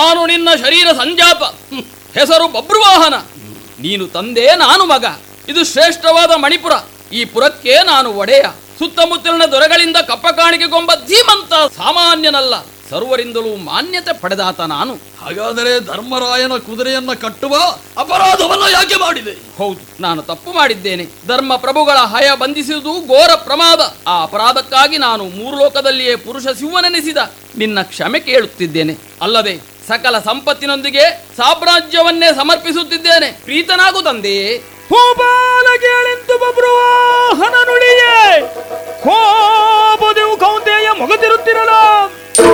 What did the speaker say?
ನಾನು ನಿನ್ನ ಶರೀರ ಸಂಜಾಪ ಹ್ಮ್. ಹೆಸರು ಬಬ್ರುವಾಹನ ನೀನು ತಂದೆ ನಾನು ಮಗ ಇದು ಶ್ರೇಷ್ಠವಾದ ಮಣಿಪುರ ಈ ಪುರಕ್ಕೆ ನಾನು ಒಡೆಯ ಸುತ್ತಮುತ್ತಲಿನ ದೊರೆಗಳಿಂದ ಕಪ್ಪ ಕಾಣಿಕೆಗೊಂಬ ಧೀಮಂತ ಸಾಮಾನ್ಯನಲ್ಲ ಸರ್ವರಿಂದಲೂ ಮಾನ್ಯತೆ ಪಡೆದಾತ ನಾನು ಹಾಗಾದರೆ ಧರ್ಮರಾಯನ ಕುದುರೆಯನ್ನ ಕಟ್ಟುವ ಅಪರಾಧವನ್ನ ಯಾಕೆ ಮಾಡಿದೆ ಹೌದು ನಾನು ತಪ್ಪು ಮಾಡಿದ್ದೇನೆ ಧರ್ಮ ಪ್ರಭುಗಳ ಹಯ ಬಂಧಿಸುವುದು ಘೋರ ಪ್ರಮಾದ ಆ ಅಪರಾಧಕ್ಕಾಗಿ ನಾನು ಮೂರು ಲೋಕದಲ್ಲಿಯೇ ಪುರುಷ ಸಿಂಹನೆನಿಸಿದ ನಿನ್ನ ಕ್ಷಮೆ ಕೇಳುತ್ತಿದ್ದೇನೆ ಅಲ್ಲದೆ ಸಕಲ ಸಂಪತ್ತಿನೊಂದಿಗೆ ಸಾಮ್ರಾಜ್ಯವನ್ನೇ ಸಮರ್ಪಿಸುತ್ತಿದ್ದೇನೆ ಪ್ರೀತನಾಗು ತಂದೆಯೇ ಹೋಬಾಲಗೇಳೆಂದು ಬಬ್ರುವಾಹನ ನುಡಿಯೇ ಕೋಪದೆವು ಕೌಂತೆಯ ಮೊಗದಿರುತ್ತಿರಲ